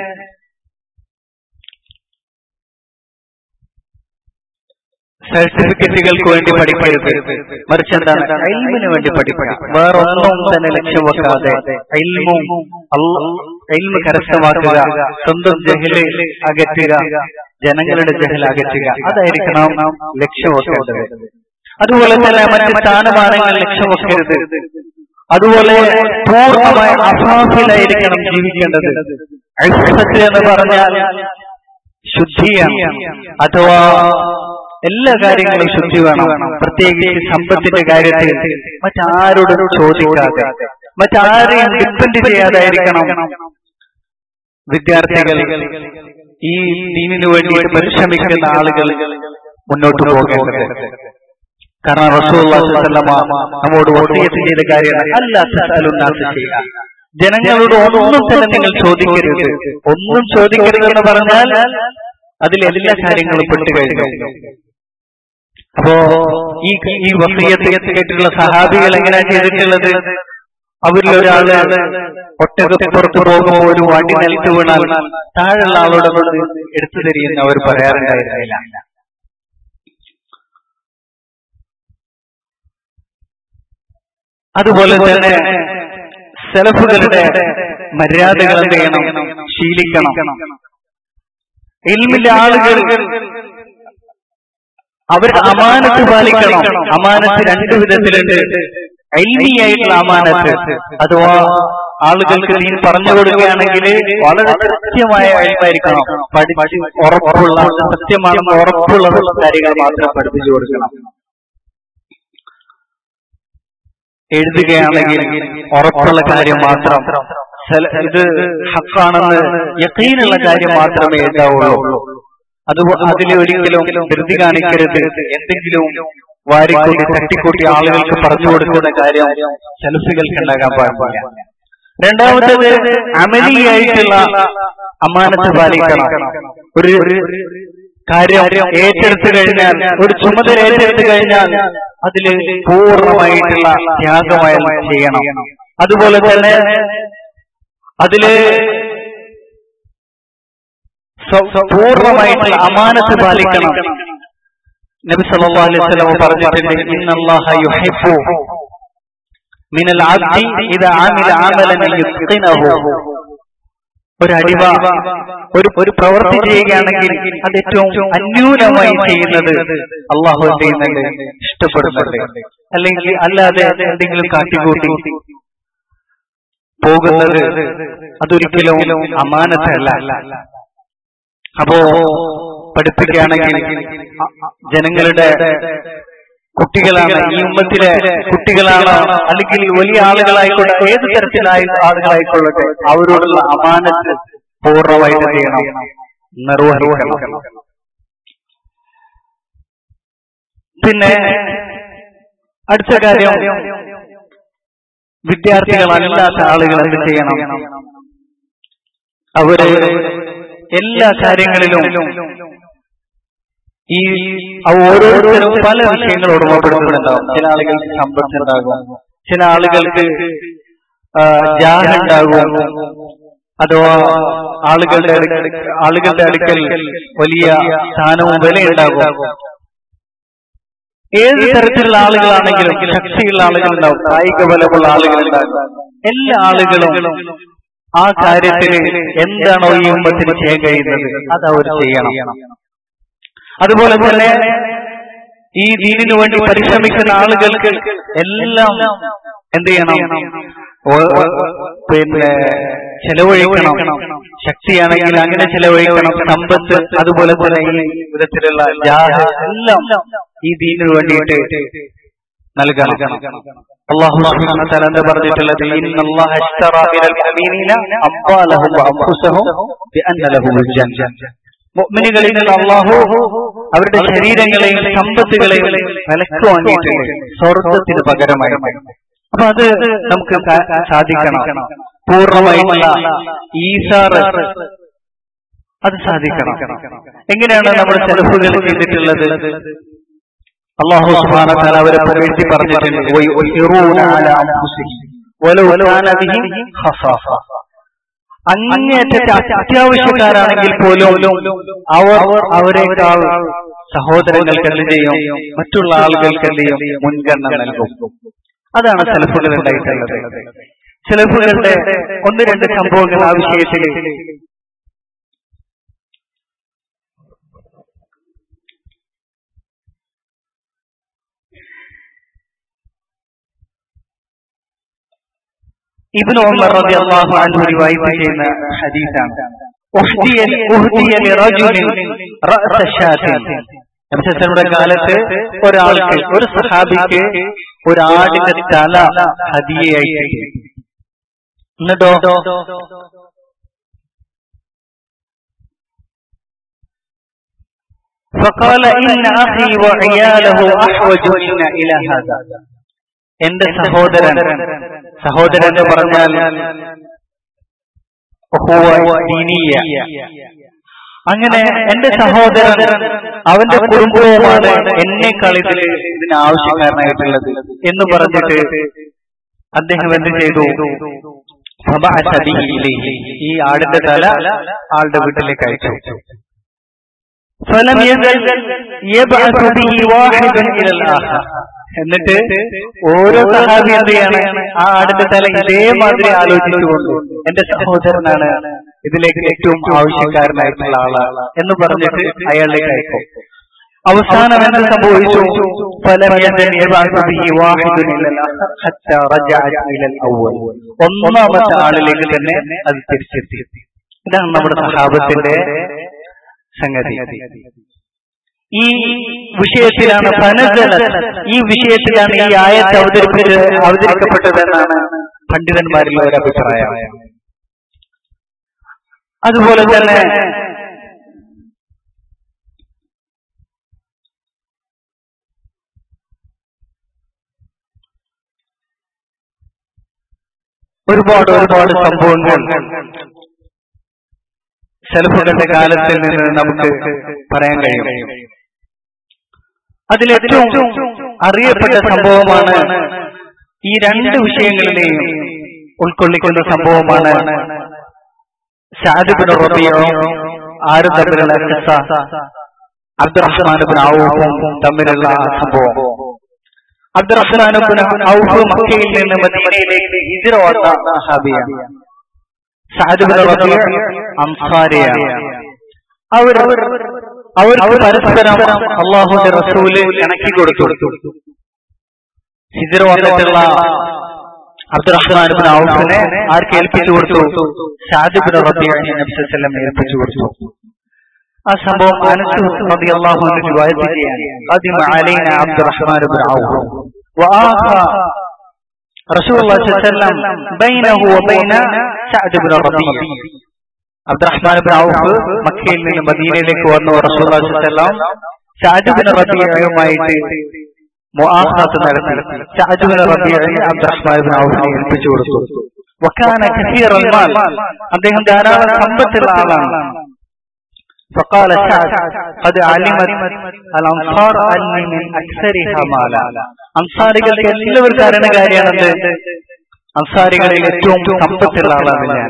[SPEAKER 1] സർട്ടിഫിക്കറ്റുകൾക്ക് വേണ്ടി പഠിക്കരുത് മറിച്ച് എന്താണ് എൽമിന് വേണ്ടി പഠിക്കണം വേറെ ഒന്നും തന്നെ ലക്ഷ്യം വെക്കാതെ എൽമും എൽമ് കരസ്ഥമാക്കുക സ്വന്തം ജഹല് അകറ്റുക ജനങ്ങളുടെ ജഹൽ അകറ്റുക അതായിരിക്കണം ലക്ഷ്യം വെക്കേണ്ടത് അതുപോലെ തന്നെ മറ്റ് സ്ഥാനമാനങ്ങൾ ലക്ഷ്യം വെക്കരുത് അതുപോലെ പൂർണ്ണമായ അഭാഫിലായിരിക്കണം ജീവിക്കേണ്ടത് ഐസത്ത് എന്ന് പറഞ്ഞാൽ ശുദ്ധിയാണ് അഥവാ എല്ലാ കാര്യങ്ങളും ശുദ്ധി വേണം പ്രത്യേകിച്ച് സമ്പത്തിന്റെ കാര്യത്തിൽ മറ്റാരോടും ചോദിക്കാതെ മറ്റാരെയും ഡിപ്പെൻഡ് ചെയ്യാതായിരിക്കണം വിദ്യാർത്ഥികൾ ഈ ദീനിനു വേണ്ടി പരിശ്രമിക്കുന്ന ആളുകൾ മുന്നോട്ട് പോകേണ്ടത് കാരണം റസൂള്ളാഹുസല്ലമ നമ്മോട് വസീയത്ത് ചെയ്ത കാര്യമാണ് അല്ല തസാലുന്നാസ് ചെയ്യുക ജനങ്ങളോട് ഒന്നും തന്നെ നിങ്ങൾ ചോദിക്കരുത് ഒന്നും ചോദിക്കരുത് എന്ന് പറഞ്ഞാൽ അതിൽ എല്ലാ കാര്യങ്ങളും പെട്ടുകഴിഞ്ഞു അപ്പോ ഈ ഈ വസീയത്ത് കേട്ടിട്ടുള്ള സഹാബികൾ എങ്ങനെയാ ചെയ്തിട്ടുള്ളത് അവരിൽ ഒരാള് ഒട്ടകപ്പുറത്ത് പോകുമ്പോൾ ഒരു വണ്ടി നിലത്ത് വീണാൽ താഴെയുള്ള ആളോട് എടുത്തു തരിയെന്ന് അവർ പറയാറുണ്ടായിരുന്നില്ല അതുപോലെ തന്നെ സെലഫുകളുടെ മര്യാദകൾ എന്ത് ചെയ്യണം ശീലിക്കണം ഇൽമിന്റെ ആളുകൾ അവരുടെ അമാനത്ത് പാലിക്കണം അമാനത്ത് രണ്ടു വിധത്തിലുണ്ട് ഐലിയായിട്ടുള്ള അമാനത്ത് അഥവാ ആളുകൾക്ക് നീ പറഞ്ഞു കൊടുക്കുകയാണെങ്കിൽ വളരെ കൃത്യമായ അഴിമായിരിക്കണം പഠിച്ച് ഉറപ്പുള്ള സത്യമാണെന്ന് ഉറപ്പുള്ള കാര്യങ്ങൾ മാത്രം പഠിപ്പിച്ചു കൊടുക്കണം എഴുതുകയാണെങ്കിൽ ഉറപ്പുള്ള കാര്യം മാത്രം ഇത് ഹക്കാണെന്ന് യക്കീനുള്ള കാര്യം മാത്രമേ എഴുതാവുള്ളൂ അത് അതിൽ ഒരിക്കലും ധൃതി കാണിക്കരുത് എന്തെങ്കിലും വാരിക്കൂട്ടി തട്ടിക്കൂട്ടി ആളുകൾക്ക് പറഞ്ഞു കൊടുക്കുന്ന കാര്യം സെൽഫികൾക്ക് ഉണ്ടാകാൻ പാടില്ല രണ്ടാമത്തേത് അമലിയായിട്ടുള്ള അമാനത്ത് പാലിക്കണം ഒരു കാര്യം ഏറ്റെടുത്തു കഴിഞ്ഞാൽ ഒരു ചുമതല ഏറ്റെടുത്തു കഴിഞ്ഞാൽ അതിൽ പൂർണ്ണമായിട്ടുള്ള ത്യാഗമായി ചെയ്യണം അതുപോലെ തന്നെ അതില് പൂർണ്ണമായിട്ടുള്ള അമാനത്ത് പാലിക്കണം നബി സല്ലല്ലാഹു അലൈഹി വസല്ലം പറഞ്ഞിട്ടുണ്ട് ഇന്നല്ലാഹ യുഹിബ്ബു മിനൽ അബ്ദി ഇദാ ആമില അമലൻ യുത്ഖിനഹു ഒരു അടിവ ഒരു ഒരു പ്രവൃത്തി ചെയ്യുകയാണെങ്കിൽ അത് ഏറ്റവും അന്യൂനമായി ചെയ്യുന്നത് അള്ളാഹു ചെയ്യുന്നുണ്ട് ഇഷ്ടപ്പെടുന്നുണ്ട് അല്ലെങ്കിൽ അല്ലാതെ എന്തെങ്കിലും കാട്ടിക്കൂട്ടി പോകുന്നത് അതൊരിക്കലും അമാനത്തല്ല അപ്പോ പഠിപ്പിക്കുകയാണെങ്കിൽ ജനങ്ങളുടെ കുട്ടികളാണ് ഈ ഉമ്മത്തിലെ കുട്ടികളാണ് അല്ലെങ്കിൽ വലിയ ആളുകളായിക്കോട്ടെ ഏത് തരത്തിലായ ആളുകളായിക്കൊള്ളട്ടെ അവരോടുള്ള അമാനത്ത് പൂർണ്ണമായിട്ട് ചെയ്യണം നിർവഹിക്കണം പിന്നെ അടുത്ത കാര്യം വിദ്യാർത്ഥികളല്ലാത്ത ആളുകൾ എന്ത് ചെയ്യണം അവര് എല്ലാ കാര്യങ്ങളിലും ഈ ഓരോരുത്തരും പല വിഷയങ്ങൾ ഓർമ്മപ്പെടുത്തുന്നുണ്ടാവും ചില ആളുകൾക്ക് സമ്പത്ത് ഉണ്ടാകും ചില ആളുകൾക്ക് ജാഹ ഉണ്ടാകും അഥവാ ആളുകളുടെ ആളുകളുടെ അടുക്കൽ വലിയ സ്ഥാനവും വിലയുണ്ടാകും ഏത് തരത്തിലുള്ള ആളുകളാണെങ്കിലും ശക്തിയുള്ള ആളുകളുണ്ടാവും കായിക ബലമുള്ള ആളുകളുണ്ടാകും എല്ലാ ആളുകളും ആ കാര്യത്തിൽ എന്താണോ ഈ ഉമ്മത്തിന് ചെയ്യാൻ കഴിയുന്നത് അത് അവർ ചെയ്യണം അതുപോലെ തന്നെ ഈ ദീനിനു വേണ്ടി പരിശ്രമിക്കുന്ന ആളുകൾക്ക് എല്ലാം എന്ത് ചെയ്യണം പിന്നെ ചെലവഴിക്കണം ശക്തിയാണെങ്കിൽ അങ്ങനെ ചെലവഴിക്കണം സമ്പത്ത് അതുപോലെ തന്നെ ഈ വിധത്തിലുള്ള ജാഹ എല്ലാം ഈ ദീനിനു വേണ്ടിയിട്ട് നൽകണം അള്ളാഹു സുബ്ഹാനഹു വ തആല എന്താ പറഞ്ഞിട്ടുള്ളത് ഇന്നല്ലാഹ ഇഷ്തറ മിനൽ മുഅ്മിനീന അംവാലഹും വഅൻഫുസഹും ബിഅന്ന ലഹുൽ ജന്ന മുഅ്മിനുകളിൽ നിന്ന് അള്ളാഹു അവരുടെ ശരീരങ്ങളെയും സമ്പത്തുകളെയും വിലക്ക് വാങ്ങിയിട്ടുണ്ട് സ്വർഗത്തിന് പകരമായി അപ്പൊ അത് നമുക്ക് സാധിക്കണം പൂർണ്ണമായിട്ടുള്ള ഈസാർ അത് സാധിക്കണം എങ്ങനെയാണ് നമ്മൾ ചെലവുകൾ ചെയ്തിട്ടുള്ളത് അള്ളാഹു സുബ്ഹാനഹു വ തആല അവരെ പുകഴ്ത്തി പറഞ്ഞിട്ടുണ്ട് ولو كان به خصاصة അങ്ങേയറ്റത്തെ അത്യാവശ്യക്കാരാണെങ്കിൽ പോലും അവർ അവരെക്കാൾ സഹോദരങ്ങൾക്ക് എന്ത് ചെയ്യും മറ്റുള്ള ആളുകൾക്ക് എന്ത് ചെയ്യും മുൻഗണന നൽകും അതാണ് സെലഫുകൾ ഉണ്ടായിട്ടുള്ളത് സെലഫുകളുടെ ഒന്ന് രണ്ട് സംഭവങ്ങൾ ആ വിഷയത്തിൽ ഇബ്നു ഉമർ റളിയല്ലാഹു അൻഹു റിവായത്ത് ചെയ്യുന്ന ഹദീസാണ് ഉഹ്ദിയ ഉഹ്ദിയ ലിറജുലിൻ റഅസ ഷാത്തിൻ നബിയുടെ കാലത്ത് ഒരാൾക്ക് ഒരു സഹാബിക്ക് ഒരു ആടിന്റെ തല ഹദിയയായി കിട്ടി എന്നിട്ടോ فقال إن أخي وعياله أحوج منا إلى هذا എന്റെ സഹോദരൻ സഹോദരൻ എന്ന് പറഞ്ഞാൽ ഹുവ ദീനീയ. അങ്ങനെ എന്റെ സഹോദരൻ അവന്റെ കുടുംബവുമാണ് എന്നെക്കാൾ ഇതിൽ ഇതിന് ആവശ്യക്കാരനായിട്ടുള്ളത് എന്ന് പറഞ്ഞിട്ട് അദ്ദേഹം എന്ത് ചെയ്തു ഫബഅസ ബിഹി ഇലൈഹി. ഈ ആടിന്റെ തല ആളുടെ വീട്ടിലേക്ക് അയച്ചു فلم يزل يبعث به واحد الى الاخر എന്നിട്ട് ഓരോ സഹാബി എന്ത് ചെയ്യാണ് ആ ആടിന്റെ തല ഇതേമാതിരി ആലോചിച്ചുകൊണ്ട് എന്റെ സഹോദരനാണ് ഇതിലേക്ക് ഏറ്റവും ആവശ്യക്കാരനായിട്ടുള്ള ആളാണ് എന്ന് പറഞ്ഞിട്ട് അയാളിലേക്ക് അയക്കും അവസാനം എന്ത് സംഭവിച്ചു فلم يزل يبعث به واحد الى الاخر حتى رجعت الى الاول ഒന്നാമത്തെ ആളിലേക്ക് തന്നെ അത് തിരിച്ചെത്തി ഇതാണ് നമ്മുടെ സഹാബത്തിന്റെ സംഗതി ഈ വിഷയത്തിലാണ് ഫനജല ഈ വിഷയത്തിലാണ് ഈ ആയത്ത് അവതരിപ്പിച്ച് അവതരിക്കപ്പെട്ടതെന്നാണ് പണ്ഡിതന്മാരിൽ ഒരു അഭിപ്രായം അതുപോലെ തന്നെ ഒരുപാട് ഒരുപാട് സംഭവങ്ങൾ സെൽഫുകളുടെ കാലത്തിൽ നിന്ന് നമുക്ക് പറയാൻ കഴിയും അതിലേറ്റവും അറിയപ്പെട്ട സംഭവമാണ് ഈ രണ്ട് വിഷയങ്ങളിലെയും ഉൾക്കൊള്ളിക്കുന്ന സംഭവമാണ് ഷാദിബിൻ റബിയും ആരും തമ്മിലുള്ള ഖിസ്സ, അബ്ദുറഹ്മാനുബിൻ ഔഫും തമ്മിലുള്ള ആ സംഭവം അബ്ദുറഹ്മാനുബിൻ ഔഫ് മക്കയിൽ നിന്ന് മദീനയിലേക്ക് ഹിജ്റ വന്ന സഹാബിയാണ് സഅദ്ബിൻ റബീഅ അൻസാരിയാണ് അവർ അവർക്ക് പരസ്പരം അള്ളാഹുന്റെ റസൂല് ഇണക്കി കൊടുത്തു ഹിജറ വന്നിട്ടുള്ള അബ്ദുറഹ്മാൻ ബിൻ ഔഫിനെ ആർക്ക് ഏൽപ്പിച്ചു കൊടുത്തു ഷാദിബിൻ റബീഅനെ നബി സല്ലല്ലാഹു അലൈഹി വസല്ലം ഏൽപ്പിച്ചു കൊടുത്തു ആ സംഭവം അനസ് റളിയല്ലാഹു അൻഹു റിവായത്ത് ചെയ്യാണ് ഖദിമ അലൈന Abdurrahman bin Auf وآخى رسول الله صلى الله عليه وسلم بينه وبين سعد بن الربيع Abdurrahman bin Auf മക്കയിൽ നിന്ന് മദീനയിലേക്ക് വന്നു റസൂലുള്ളാഹി സ്വല്ലല്ലാഹു അലൈഹി വസല്ലം സഅദ് ബിൻ റബീഅയുമായിട്ട് മുആഖാത്ത് നടത്തി സഅദ് ബിൻ റബീഅയെ അബ്ദുറഹ്മാൻ ബിൻ ഔഫിനെ ഏൽപ്പിച്ചു കൊടുത്തു വക്കാന കസീറൽ മാൽ അദ്ദേഹം ധാരാളം സമ്പത്തുള്ള ആളാണ് فقال سعد قد علمت الأنصار أني من أكثرها مالا അൻസാരികൾക്ക് എല്ലാവർക്കും അറിയുന്ന കാര്യമാണത് അൻസാരികളിൽ ഏറ്റവും സമ്പത്തുള്ള ആളാണ് ഞാൻ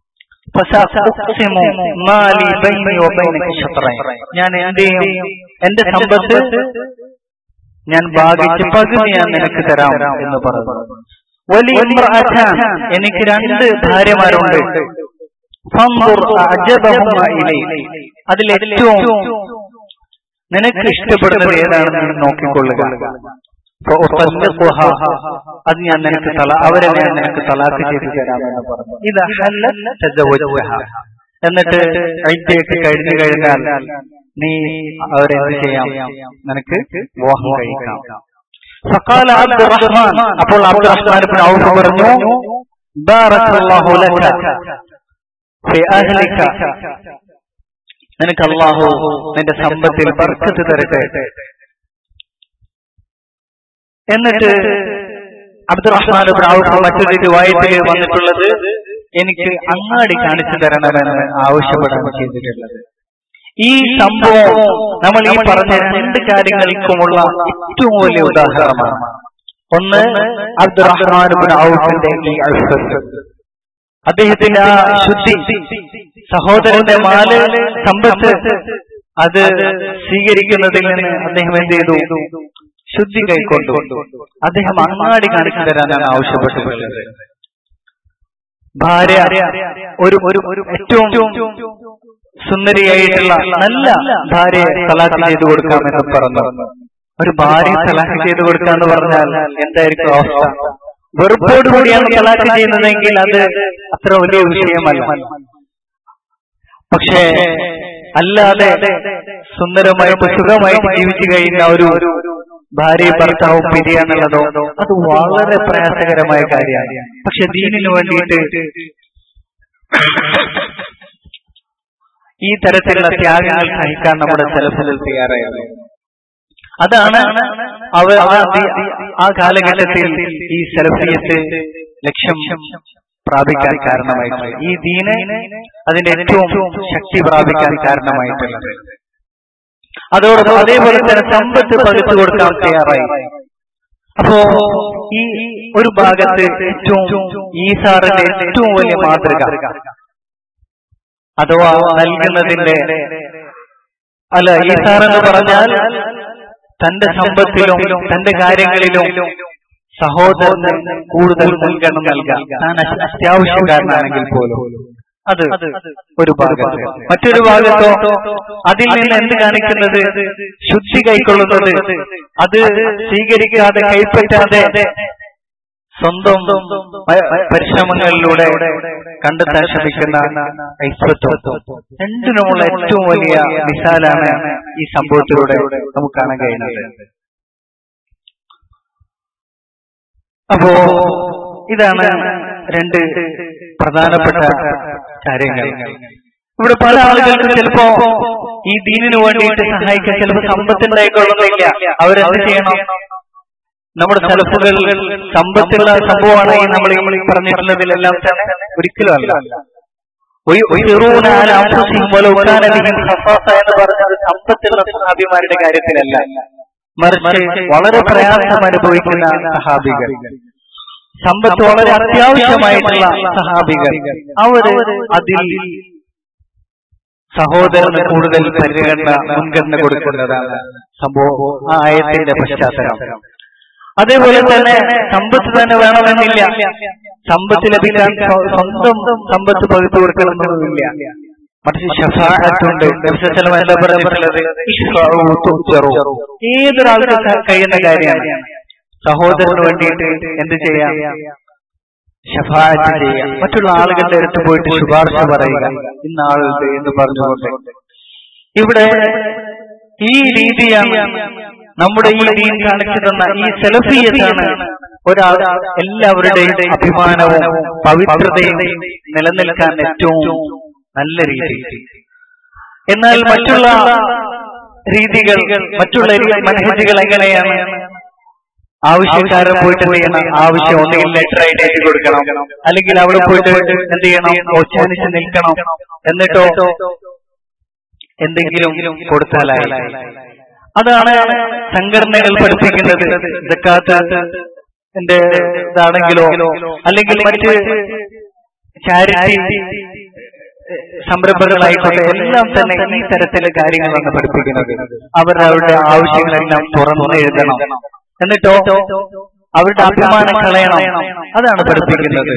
[SPEAKER 1] ഫസഅഖ്സിമു മാലി ബൈനി വബൈനക ശത്റൈൻ ഞാൻ എന്റെയും എന്റെ സമ്പത്ത് ഞാൻ ഭാഗിച്ച് പകുതി ഞാൻ നിനക്ക് തരാം എന്ന് പറഞ്ഞു വലിയ ഇമ്രഅത്താൻ എനിക്ക് രണ്ട് ഭാര്യമാരുണ്ട് ഫൻദുർ അഅജബഹുമ ഇലൈ അതിൽ ഏറ്റവും നിനക്ക് ഇഷ്ടപ്പെടുന്നത് ഏതാണെന്ന് നീ നോക്കിക്കൊള്ളുക ഫഉതല്ലിഖുഹ. അത് ഞാൻ നിനക്ക് തല അവരെ ഞാൻ നിനക്ക് തലാക്ക് ചെയ്തു തരാമെന്ന് പറഞ്ഞു ഇത് ഹല്ലൽ തസവ്വജ്ഹ. എന്നിട്ട് ഐദ്യയൊക്കെ കഴിഞ്ഞു കഴിഞ്ഞാൽ നീ അവരെ എന്ത് ചെയ്യാം നിനക്ക് വിവാഹം കഴിക്കാം ഫഖാല അബ്ദുറഹ്മാൻ അപ്പോൾ അബ്ദുറഹ്മാൻ ഇബ്നു ഔഫ് പറഞ്ഞു ബാറക്കല്ലാഹു ലക ഫി അഹ്ലിക നിനക്ക് അള്ളാഹു നിന്റെ സമ്പത്തിൽ ബർക്കത്ത് തരട്ടെ എന്നിട്ട് അബ്ദുറഹ്മാൻ ഇബ്നു ഔഫ് മറ്റൊരു റിവായത്തിൽ വന്നിട്ടുള്ളത് എനിക്ക് അങ്ങാടി കാണിച്ചു തരണമെന്ന് ആവശ്യപ്പെടാൻ ചെയ്തിട്ടുള്ളത് ഈ സംഭവം നമ്മൾ ഈ പറഞ്ഞ രണ്ട് കാര്യങ്ങൾക്കുമുള്ള ഏറ്റവും വലിയ ഉദാഹരണമാണ് ഒന്ന് അബ്ദുറഹ്മാൻ ഇബ്നു ഔഫിന്റെ ഈ അൽഫത്ത് അദ്ദേഹത്തിന്റെ ആ ശുദ്ധി സഹോദരന്റെ മാല് സമ്പത്ത് അത് സ്വീകരിക്കുന്നതിൽ നിന്ന് അദ്ദേഹം എന്ത് ചെയ്തു ശുദ്ധി കൈക്കൊണ്ടു അദ്ദേഹം അങ്ങാടി കാണിച്ചു തരാനാണ് ആവശ്യപ്പെട്ടിട്ടുള്ളത് ഭാര്യ ഒരു ഒരു ഒരു ഏറ്റവും സുന്ദരിയായിട്ടുള്ള നല്ല ഭാര്യയെ തലാഖ് ചെയ്തു കൊടുക്കാമെന്ന് പറഞ്ഞു ഒരു ഭാര്യ തലാഖ് ചെയ്തു കൊടുക്കാന്ന് പറഞ്ഞാൽ എന്തായിരിക്കും അവസ്ഥ വെറുപ്പോട് കൂടിയാണ് തലാഖ് ചെയ്യുന്നതെങ്കിൽ അത് അത്ര വലിയ വിഷയമല്ല പക്ഷേ അല്ലാതെ സുന്ദരമായിട്ട് സുഖമായിട്ട് ജീവിച്ചു കഴിയുന്ന ഒരു ഭാര്യ ഭർത്താവും പിരിയാന്നുള്ളതോ അത് വളരെ പ്രയാസകരമായ കാര്യമാണ് പക്ഷെ ദീനിനു വേണ്ടിയിട്ട് ഈ തരത്തിലുള്ള ത്യാഗങ്ങൾ സഹിക്കാൻ നമ്മുടെ സെലഫിൽ തയ്യാറായത് അതാണ് അവർ ആ ദി- ആ കാലഘട്ടത്തിൽ ഈ സെലഫിയത്ത് ലക്ഷ്യം പ്രാപിക്കാൻ കാരണമായിട്ടുള്ളത് ഈ ദീന് അതിന്റെ ഏറ്റവും ശക്തി പ്രാപിക്കാൻ കാരണമായിട്ടുള്ളത് അതോടൊപ്പം അതേപോലെ തന്നെ സമ്പത്ത് പകുത്തു കൊടുക്കാൻ തയ്യാറായി അപ്പോ ഈ ഒരു ഭാഗത്ത് ഏറ്റവും ഈ സാറിന്റെ ഏറ്റവും വലിയ മാതൃക അഥവാ നൽകുന്നതിന്റെ അല്ല ഈ സാറെന്ന് പറഞ്ഞാൽ തന്റെ സമ്പത്തിലും തന്റെ കാര്യങ്ങളിലും സഹോദരന് കൂടുതൽ മുൻഗണന നൽകാം താൻ അത്യ- അത്യാവശ്യക്കാരനാണെങ്കിൽ പോലും അത് ഒരു ഭാഗത്ത് മറ്റൊരു ഭാഗത്തോ അതിൽ നിന്ന് എന്ത് കാണിക്കുന്നത് ശുദ്ധി കൈക്കൊള്ളുന്നത് അത് സ്വീകരിക്കാതെ കൈപ്പറ്റാതെ സ്വന്തം പ- പരിശ്രമങ്ങളിലൂടെ കണ്ടെത്താൻ ശ്രമിക്കുന്ന ഐശ്വത്വം രണ്ടിനുമുള്ള ഏറ്റവും വലിയ മിസാലാണ് ഈ സംഭവത്തിലൂടെ നമുക്ക് കാണാൻ കഴിയുന്നത് അപ്പോ ഇതാണ് രണ്ട് പ്രധാനപ്പെട്ട കാര്യങ്ങൾ ഇവിടെ പല ആളുകൾക്ക് ചിലപ്പോ ഈ ദീനിനു വേണ്ടിയിട്ട് സഹായിക്കാൻ ചിലപ്പോൾ സമ്പത്തുണ്ടായിക്കൊള്ളുന്നില്ല അവരെന്ത് ചെയ്യണം നമ്മുടെ സെൽഫുകൾ സമ്പത്തുള്ള സംഭവമാണ് ഈ നമ്മൾ ഈ പറഞ്ഞിട്ടുള്ളതിലെല്ലാം തന്നെ ഒരിക്കലും അല്ല ഒരു- ഒരു ചെറുന അല അൻഫുസിഹിം വലൗ കാന ബിഹിം ഖസാസ എന്ന് പറഞ്ഞത് സമ്പത്തുള്ള സഹാബിമാരുടെ കാര്യത്തിലല്ല മറിച്ച് വളരെ പ്രയാസം അനുഭവിക്കുന്ന സഹാബികൾ സമ്പത്ത് വളരെ അത്യാവശ്യമായിട്ടുള്ള സഹാബികൾ അവര് അതിൽ സഹോദരന് കൂടുതൽ പരിഗണന മുൻഗണന കൊടുക്കുന്നതാണ് സംഭവം ആ ആയത്തിന്റെ പശ്ചാത്തലം അതേപോലെ തന്നെ സമ്പത്ത് തന്നെ വേണമെന്നില്ല സമ്പത്ത് ലഭിക്കാൻ സ്വ- സ്വന്തം സമ്പത്ത് പകുത്തു കൊടുക്കണമെന്നൊന്നുമില്ല മറിച്ച് ഷഫാഅത്തുണ്ട് നബിസ്വലം എന്താ പറഞ്ഞിട്ടുള്ളത് ഇഷ്ഫഉ തുജ്റു. ഏതൊരാൾക്ക് ക- കഴിയുന്ന കാര്യമാണ് സഹോദരന് വേണ്ടിയിട്ട് എന്ത് ചെയ്യാം ഷഫാഅത്ത് ചെയ്യാം മറ്റുള്ള ആളുകളുടെ അടുത്ത് പോയിട്ട് ശുപാർശ പറയുക ഇന്ന ആളുണ്ട് എന്ന് പറഞ്ഞുകൊണ്ട് ഇവിടെ ഈ രീതിയാണ് നമ്മുടെ ഈ ദീൻ കാണിച്ചു തന്ന ഈ സെലഫിയത്താണ് ഒരാൾ എല്ലാവരുടെയും അഭിമാനവും പവിത്രതയും നിലനിൽക്കാൻ ഏറ്റവും നല്ല രീതി എന്നാൽ മറ്റുള്ള രീതികൾ മറ്റുള്ള രീ- മനഹജുകൾ എങ്ങനെയാണ് ആവശ്യക്കാരൻ പോയിട്ട് എന്ത് ചെയ്യണം ആവശ്യം ഒന്നുകിൽ ലെറ്റർ ആയിട്ട് എഴുതി കൊടുക്കണം അല്ലെങ്കിൽ അവിടെ പോയിട്ട് എന്ത് ചെയ്യണം ഓച്ചാനിച്ച് നിൽക്കണം എന്നിട്ടോ എന്തെങ്കിലും കൊടുത്താലായി അതാണ് സംഘടനകൾ പഠിപ്പിക്കുന്നത് ജക്കാത്ത് എന്റെ ഇതാണെങ്കിലോ അല്ലെങ്കിൽ മറ്റ് ചാരിറ്റി സംരംഭങ്ങളായിക്കോട്ടെ എല്ലാം തന്നെ ഈ തരത്തിലെ കാര്യങ്ങളാണ് പഠിപ്പിക്കുന്നത് അവർ അവരുടെ ആവശ്യങ്ങളെല്ലാം തുറന്നു എഴുതണം എന്നിട്ടോ അവരുടെ അഭിമാനം കളയണം അതാണ് പഠിപ്പിക്കുന്നത്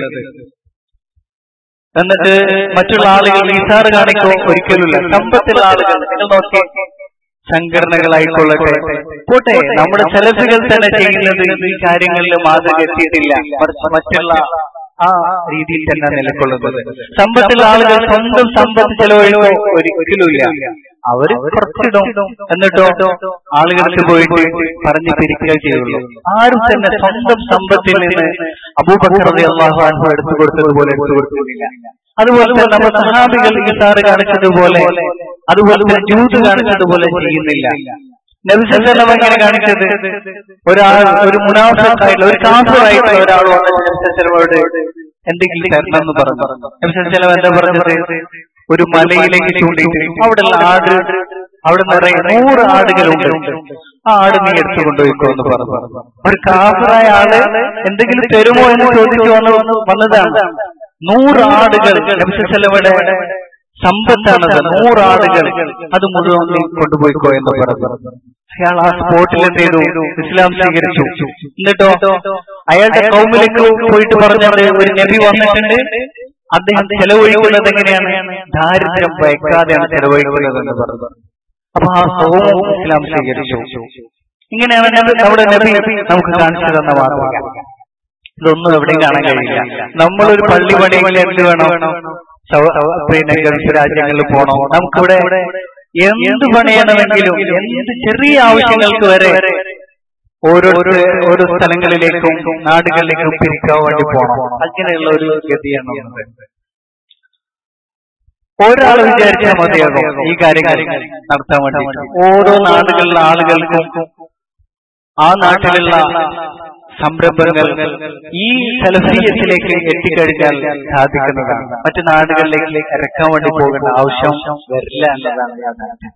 [SPEAKER 1] എന്നിട്ട് മറ്റുള്ള ആളുകൾ നിസാറ് കാണിക്കോ ഒരിക്കലുമില്ല സമ്പത്തുള്ള ആളുകൾ നിങ്ങൾ നോക്കി സംഘടനകളായിക്കൊള്ളട്ടെ പോട്ടെ നമ്മുടെ സെലഫുകൾ തന്നെ ചെയ്യുന്നത് ഈ കാര്യങ്ങളിൽ മാതൃക എത്തിയിട്ടില്ല മറിച്ച് മറ്റുള്ള ആ രീതിയിൽ തന്നെ നിലകൊള്ളുന്നത് സമ്പത്തുള്ള ആളുകൾ സ്വന്തം സമ്പത്ത് ചെലവഴിക്കോ ഒരിക്കലുമില്ല അവര് കുറച്ചിടും എന്നിട്ടോ ആളുകൾക്ക് പോയിട്ട് പറഞ്ഞു പിരിക്കുക ചെയ്യുള്ളൂ ആരും തന്നെ സ്വന്തം സമ്പത്തിൽ നിന്ന് അബൂബക്കർ അള്ളാഹു അൻഹു എടുത്തു കൊടുത്തതുപോലെ എടുത്തു കൊടുക്കുന്നില്ല അതുപോലെ തന്നെ നമ്മുടെ സഹാബികൾ ഈ സാറ് കാണിച്ചതുപോലെ അതുപോലെ തന്നെ ജൂത് കാണിച്ചതുപോലെ ചെയ്യുന്നില്ല നബിസല്ലം എങ്ങനെ കാണിച്ചത് ഒരാൾ ഒരു മുനാഫിക്കായിട്ടുള്ള ഒരു കാഫിറായിട്ടുള്ള ഒരാൾ വന്നിട്ട് നബിസല്ലമോട് എന്തെങ്കിലും തരണം എന്ന് പറഞ്ഞു നബിസല്ലം എന്താ പറഞ്ഞത് ഒരു മലയിലേക്ക് ചൂണ്ടിയിട്ട് അവിടെയുള്ള ആട് അവിടെ നിറയെ നൂറ് ആടുകളുണ്ട് ആ ആട് നീ എടുത്തു കൊണ്ടുപോയിക്കോ എന്ന് പറഞ്ഞു ഒരു കാഫറായ ആള് എന്തെങ്കിലും തരുമോ എന്ന് ചോദിച്ചു വന്ന് വന്നതാണ് നൂറ് ആടുകൾ നബിസല്ലമയുടെ സമ്പത്താണത് നൂറ് ആടുകൾ അത് മുഴുവൻ നീ കൊണ്ടുപോയിക്കോ എന്ന് പറഞ്ഞു അയാൾ ആ സ്പോട്ടിൽ എന്ത് ചെയ്തു ഇസ്ലാം സ്വീകരിച്ചു എന്നിട്ടോ അയാളുടെ കൗമിലേക്ക് പോയിട്ട് പറഞ്ഞത് ഒരു നബി വന്നിട്ടുണ്ട് അദ്ദേഹം ചെലവഴിക്കുന്നത് എങ്ങനെയാണ് ദാരിദ്ര്യം ഭയക്കാതെയാണ് ചെലവഴിക്കുന്നത് എന്ന് പറഞ്ഞു അപ്പൊ ആ കൗമും ഇസ്ലാം സ്വീകരിച്ചു ഇങ്ങനെയാണ് നബി- നമ്മുടെ നബി നമുക്ക് കാണിച്ചു തന്ന മാതൃക ഇതൊന്നും എവിടെയും കാണാൻ കഴിയില്ല നമ്മളൊരു പള്ളി പണിയെങ്കിൽ എന്ത് വേണം സൗ- പിന്നെ ഗൾഫ് രാജ്യങ്ങളിൽ പോണോ നമുക്കിവിടെ എന്ത് പണിയണമെങ്കിലും എന്ത് ചെറിയ ആവശ്യങ്ങൾക്ക് വരെ ഓരോ ഓരോ സ്ഥലങ്ങളിലേക്കും നാടുകളിലേക്കും പിരിക്കാൻ വേണ്ടി പോകണം അങ്ങനെയുള്ള ഒരു ഗതിയാണ് ഉള്ളത്. ഒരാൾ വിചാരിച്ചാൽ മതിയാകും ഈ കാര്യങ്ങൾ നടത്താൻ വേണ്ടി ഓരോ നാടുകളിലെ ആളുകൾക്കും ആ നാട്ടിലുള്ള സംരംഭങ്ങൾ ഈ സലഫീയത്തിലേക്ക് എത്തിക്കഴിഞ്ഞാൽ സാധിക്കുന്നതാണ് മറ്റു നാടുകളിലേക്ക് ഇറക്കാൻ വേണ്ടി പോകേണ്ട ആവശ്യം വരില്ല എന്നതാണ് യാഥാർത്ഥ്യം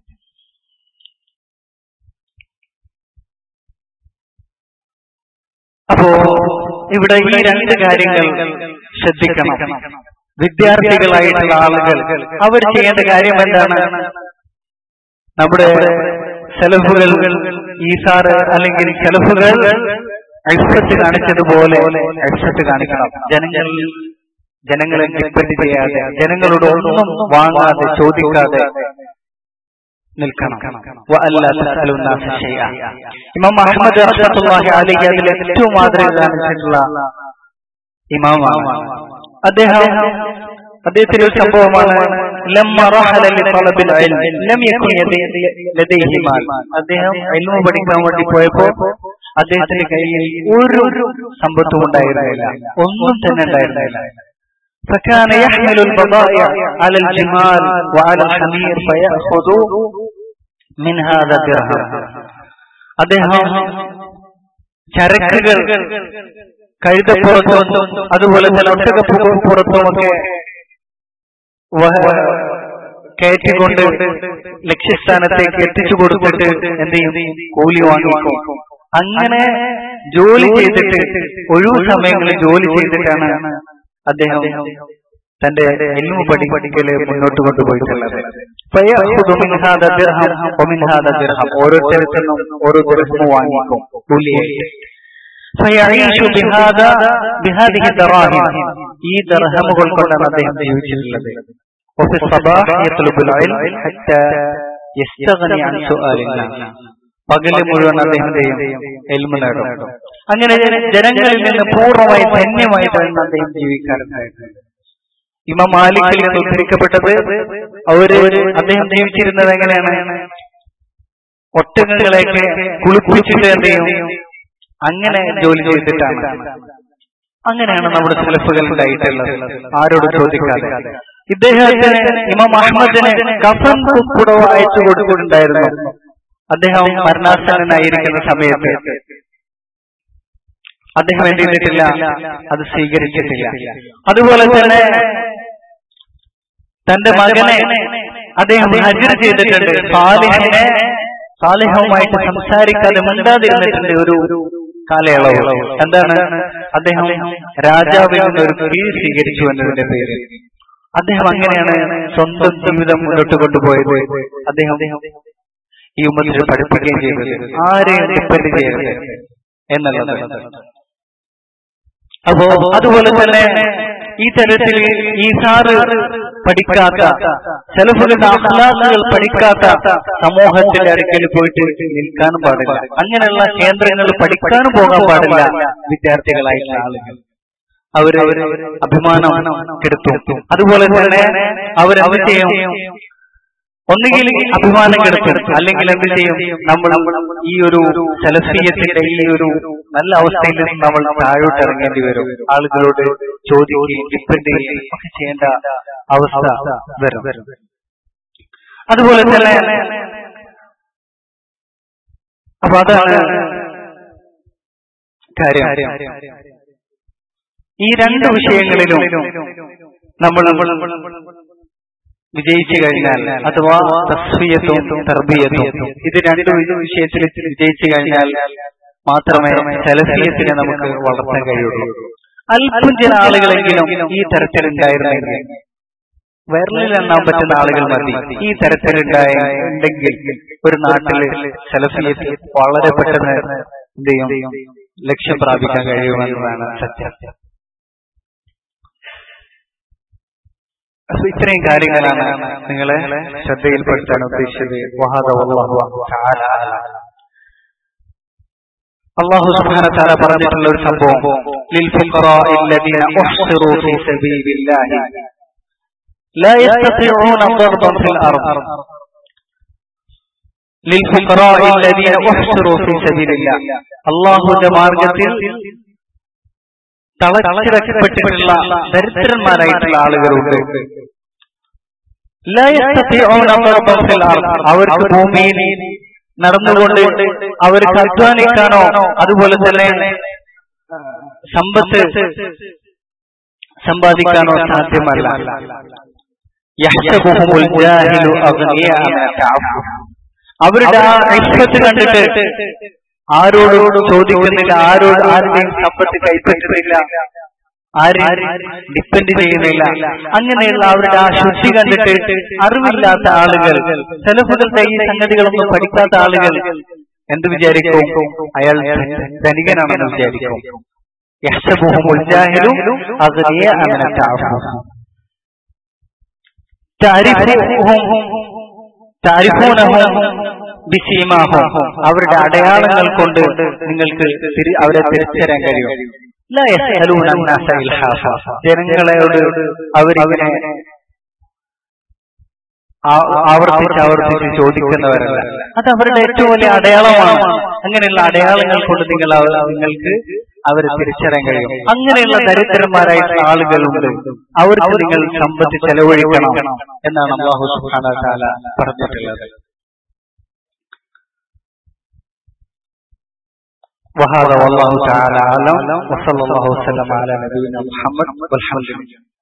[SPEAKER 1] അപ്പോ ഇവിടെ ഈ രണ്ട് കാര്യങ്ങൾ ശ്രദ്ധിക്കണം വിദ്യാർത്ഥികളായിട്ടുള്ള ആളുകൾ അവർ ചെയ്യേണ്ട കാര്യം എന്താണ് നമ്മുടെ സെലഫുകൾ ഈസാറ് അല്ലെങ്കിൽ സെലഫുകൾ എക്സ്പെക്ട് കാണിച്ചതുപോലെ എക്സ്പെക്ട് കാണിക്കണം ജനങ്ങളിൽ ജനങ്ങളെ ഡിപ്പെൻഡ് ചെയ്യാതെ ജനങ്ങളോട് ഒന്നും വാങ്ങാതെ ചോദിക്കാതെ നിൽക്കണം വഅല്ലാ തസ്അലു الناس شيئا. ഇമാം അഹമ്മദ് റഹ്മത്തുള്ളാഹി അലൈഹി അതിൽ ഏറ്റവും മാതൃക കാണിച്ചിട്ടുള്ള ഇമാമാണ് അദ്ദേഹം അദ്ദേഹത്തിന്റെ ഒരു സംഭവമാണ് ലമ്മ റഹല ലിതലബിൽ ഇൽം ലം യകുൻ യദൈ- ലദൈഹി മാൽ അദ്ദേഹം ഇൽമു പഠിക്കാൻ വേണ്ടി പോയപ്പോ അദ്ദേഹത്തിന്റെ കയ്യിൽ ഒരു സമ്പത്തും ഉണ്ടായിരുന്നില്ല ഒന്നും തന്നെ ഉണ്ടായിരുന്നില്ല فكان يحمل البضائع على الجمال وعلى الحمير فيأخذ من هذا درهم അദ്ദേഹം ചരക്കുകൾ കഴുതപ്പുറത്തും അതുപോലെ തന്നെ ഒട്ടകപ്പുറത്തുമൊക്കെ വഹ- കയറ്റിക്കൊണ്ട് ലക്ഷ്യസ്ഥാനത്തേക്ക് എത്തിച്ചു കൊടുത്തിട്ട് എന്ത് ചെയ്യും കൂലി വാങ്ങിക്കും അങ്ങനെ ജോലി ചെയ്തിട്ട് ഒഴിവു സമയങ്ങളിൽ ജോലി ചെയ്തിട്ടാണ് അദ്ദേഹം തന്റെ എൽമു പഠി പഠിക്കല് മുന്നോട്ട് കൊണ്ടുപോയിട്ടുള്ളത് ഫയഖുദു മിൻ ഹാദാ ദിർഹം വമിൻ ഹാദാ ദിർഹം ഓരോരുത്തരിൽ നിന്നും ഓരോ ദിർഹം വാങ്ങിക്കും കൂലിയായിട്ട് ഫയഈഷു ബിഹാദാ ബിഹാദിഹി ദറാഹിം ഈ ദർഹമുകൾ കൊണ്ടാണ് അദ്ദേഹം ജീവിച്ചിട്ടുള്ളത് وفي الصباح يطلب العلم حتى يستغني عن سؤال الناس പകല് മുഴുവൻ അദ്ദേഹം എൽമ നേടും അങ്ങനെ ജനങ്ങളിൽ നിന്ന് പൂർണ്ണമായി ധന്യമായിട്ടാണ് അദ്ദേഹം ജീവിക്കാറുണ്ടായിരുന്നത് ഇമാം മാലിക്കിൽ നിന്ന് ഉദ്ധരിക്കപ്പെട്ടത് അവര് അദ്ദേഹം ജീവിച്ചിരുന്നത് എങ്ങനെയാണ് ഒട്ടകങ്ങളെയൊക്കെ കുളിപ്പിച്ചിട്ട് എന്ത് ചെയ്യും അങ്ങനെ ജോലി ചെയ്തിട്ടാണ് അങ്ങനെയാണ് നമ്മുടെ സെലഫുകൾ ഉണ്ടായിട്ടുള്ളത് ആരോട് ചോദിക്കാതെ ഇദ്ദേഹത്തിന് ഇമാം അഹമ്മദിന് കഫൻ പുടവ അയച്ചു കൊടുത്തിട്ടുണ്ടായിരുന്നു അദ്ദേഹം മരണാസനായിരിക്കുന്ന സമയത്ത് അദ്ദേഹം എന്ത് ചെയ്തിട്ടില്ല അത് സ്വീകരിച്ചിട്ടില്ല അതുപോലെ തന്നെ തന്റെ മകനെ അദ്ദേഹം ഹജർ ചെയ്തിട്ടുണ്ട് സാലിഹിനെ സാലിഹവുമായിട്ട് സംസാരിക്കാതെ മിണ്ടാതിരുന്നിട്ടുണ്ട് ഒരു കാലയളവ് എന്താണ് അദ്ദേഹം രാജാവിൽ നിന്ന് ഒരു കീഴ് സ്വീകരിച്ചു എന്നതിന്റെ പേര് അദ്ദേഹം അങ്ങനെയാണ് സ്വന്തം ജീവിതം മുന്നോട്ട് കൊണ്ടുപോയത് അദ്ദേഹം ഈ ഉമ്മത്തിൽ പഠിപ്പിക്കുകയും ചെയ്തത് ആരെയും ഡിപ്പെൻഡ് ചെയ്യരുത് എന്നുള്ളത് അപ്പോ അതുപോലെ തന്നെ ഈ തരത്തിൽ ഈ സാറ് പഠിക്കാത്ത ചെലവുകളുടെ അഖ്ലാഖുകൾ പഠിക്കാത്ത സമൂഹത്തിന്റെ അടുക്കൽ പോയിട്ട് നിൽക്കാനും പാടില്ല അങ്ങനെയുള്ള കേന്ദ്രങ്ങൾ പഠിക്കാനും പോകാൻ പാടില്ല വിദ്യാർത്ഥികളായിട്ടുള്ള ആളുകൾ അവര് അഭിമാനം കെടുത്തും അതുപോലെ തന്നെ അവരെന്ത് ചെയ്യും ഒന്നുകിൽ അഭിമാനം കെടുത്തും അല്ലെങ്കിൽ എന്ത് ചെയ്യും നമ്മൾ ഈ ഒരു സലഫീയത്തിന്റെ ഈ ഒരു നല്ല അവസ്ഥയിൽ നിന്ന് നമ്മൾ താഴോട്ട് ഇറങ്ങേണ്ടി വരും ആളുകളോട് ചോദിക്കുകയും ഡിപ്പെൻഡ് ചെയ്യുകയും ഒക്കെ ചെയ്യേണ്ട അവസ്ഥ വരും അതുപോലെ തന്നെ അപ്പൊ അതാണ് കാര്യം ഈ രണ്ട് വിഷയങ്ങളിലും നമ്മൾ വിജയിച്ചു കഴിഞ്ഞാൽ അഥവാ തസ്വിയത്തും തർബിയത്തും ഇത് രണ്ട് വിഷയത്തിൽ വിജയിച്ചു കഴിഞ്ഞാൽ മാത്രമേ സലഫിയത്തിനെ നമുക്ക് വളർത്താൻ കഴിയുള്ളൂ അല്പം ചില ആളുകളെങ്കിലും ഈ തരത്തിലുണ്ടായിരുന്നെങ്കിൽ വിരലിൽ എണ്ണാൻ പറ്റുന്ന ആളുകൾ മതി ഈ തരത്തിലുണ്ടായ ഉണ്ടെങ്കിൽ ഒരു നാട്ടില് സലഫിയത്ത് വളരെ പെട്ടെന്ന് എന്ത് ചെയ്യും ലക്ഷ്യം പ്രാപിക്കാൻ കഴിയുമെന്നതാണ് സത്യം അപ്പൊ ഇത്രയും കാര്യങ്ങളാണ് നിങ്ങളെ ശ്രദ്ധയിൽപ്പെടുത്താൻ ഉദ്ദേശിച്ചത് വഹാദ വല്ലാഹു തആല അലം. അള്ളാഹു സുബ്ഹാനഹു വ തആല പറഞ്ഞിട്ടുള്ള ഒരു സംഭവം ലിൽ ഫുഖറാഇ الذين احصروا في سبيل الله لا يستطيعون ضربا في الارض للفقراء الذين احصروا في سبيل الله അള്ളാഹുവിന്റെ മാർഗത്തിൽ തളച്ചിറക്കപ്പെട്ടിട്ടുള്ള ദരിദ്രന്മാരായിട്ടുള്ള ആളുകളുണ്ട് لا يستطيعون ضربا في الارض അവർക്ക് ഭൂമിയിൽ നടന്നുകൊണ്ട് അവർക്ക് അധ്വാനിക്കാനോ അതുപോലെ തന്നെ സമ്പത്ത് സമ്പാദിക്കാനോ സാധ്യമല്ല യഹ്സബുഹുമുൽ ജാഹിലു അഗ്നിയാ മിന തഅഫുഫ്. അവരുടെ ആ ഇഷ്പത്ത് കണ്ടിട്ട് ആരോടും ചോദിക്കുന്നില്ല ആരോട് ആരുടെയും സമ്പത്ത് കൈപ്പറ്റുന്നില്ല ആരും ഡിപ്പെൻഡ് ചെയ്യുന്നില്ല അങ്ങനെയുള്ള അവരുടെ ആ ശുദ്ധി കണ്ടിട്ട് അറിവില്ലാത്ത ആളുകൾ സെലഫുകളുടെ ഈ സംഗതികളൊന്നും പഠിക്കാത്ത ആളുകൾ എന്ത് വിചാരിക്കും അയാൾ ധനികനാണെന്ന് വിചാരിക്കും യഹ്സബുഹുമുൽ ജാഹിലു അഗ്നിയാ മിന തഅഫുഫ്. تعرفهم تعرفونهم ബിസീമാഹും അവരുടെ അടയാളങ്ങൾ കൊണ്ട് നിങ്ങൾക്ക് തിരി- അവരെ തിരിച്ചറിയാൻ കഴിയും ലാ യസ്അലൂന അന്നാസ ഇൽഹാഫ. ജനങ്ങളോട് അവരിങ്ങനെ ആ- ആവർത്തിച്ച് ആവർത്തിച്ച് ചോദിക്കുന്നവരല്ല അത് അവരുടെ ഏറ്റവും വലിയ അടയാളമാണ് അങ്ങനെയുള്ള അടയാളങ്ങൾ കൊണ്ട് നിങ്ങൾ അവ- നിങ്ങൾക്ക് അവരെ തിരിച്ചറിയാൻ കഴിയും അങ്ങനെയുള്ള ദരിദ്രന്മാരായിട്ടുള്ള ആളുകളുണ്ട് അവർക്ക് നിങ്ങൾ സമ്പത്ത് ചെലവഴിക്കണം എന്നാണ് അള്ളാഹു സുബ്ഹാനഹു വ തആല പറഞ്ഞിട്ടുള്ളത് وهذا والله تعالى أعلم وصلى الله وسلم على نبينا محمد والحمد لله